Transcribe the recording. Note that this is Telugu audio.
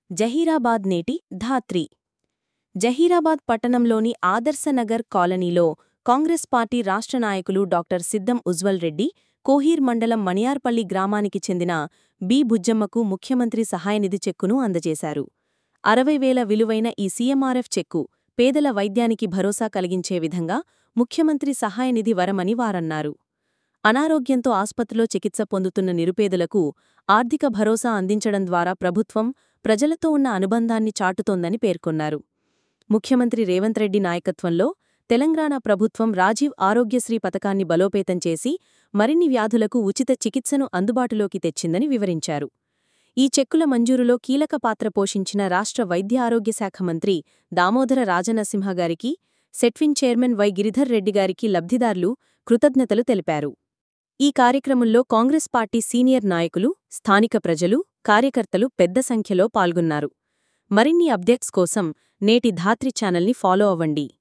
జహీరాబాద్ నేటి ధాత్రి జహీరాబాద్ పట్టణంలోని ఆదర్శనగర్ కాలనీలో కాంగ్రెస్ పార్టీ రాష్ట్ర నాయకులు డాక్టర్ సిద్దం ఉజ్వల్ రెడ్డి కోహీర్ మండలం మణియార్పల్లి గ్రామానికి చెందిన బి బుజ్జమ్మకు ముఖ్యమంత్రి సహాయనిధి చెక్కును అందజేశారు అరవై వేల విలువైన ఈ సీఎంఆర్ఎఫ్ చెక్కు పేదల వైద్యానికి భరోసా కలిగించే విధంగా ముఖ్యమంత్రి సహాయనిధి వరమని వారన్నారు అనారోగ్యంతో ఆస్పత్రిలో చికిత్స పొందుతున్న నిరుపేదలకు ఆర్థిక భరోసా అందించడం ద్వారా ప్రభుత్వం ప్రజలతో ఉన్న అనుబంధాన్ని చాటుతోందని పేర్కొన్నారు ముఖ్యమంత్రి రేవంత్ రెడ్డి నాయకత్వంలో తెలంగాణ ప్రభుత్వం రాజీవ్ ఆరోగ్యశ్రీ పథకాన్ని బలోపేతం చేసి మరిన్ని వ్యాధులకు ఉచిత చికిత్సను అందుబాటులోకి తెచ్చిందని వివరించారు ఈ చెక్కుల మంజూరులో కీలక పాత్ర పోషించిన రాష్ట్ర వైద్య ఆరోగ్య శాఖ మంత్రి దామోదర రాజనరసింహ గారికి సెట్విన్ చైర్మన్ వై గిరిధర్ రెడ్డి గారికి లబ్ధిదారులు కృతజ్ఞతలు తెలిపారు ఈ కార్యక్రమంలో కాంగ్రెస్ పార్టీ సీనియర్ నాయకులు స్థానిక ప్రజలు కార్యకర్తలు పెద్ద సంఖ్యలో పాల్గొన్నారు మరిన్ని అప్డేట్స్ కోసం నేటి ధాత్రి ఛానల్ని ఫాలో అవ్వండి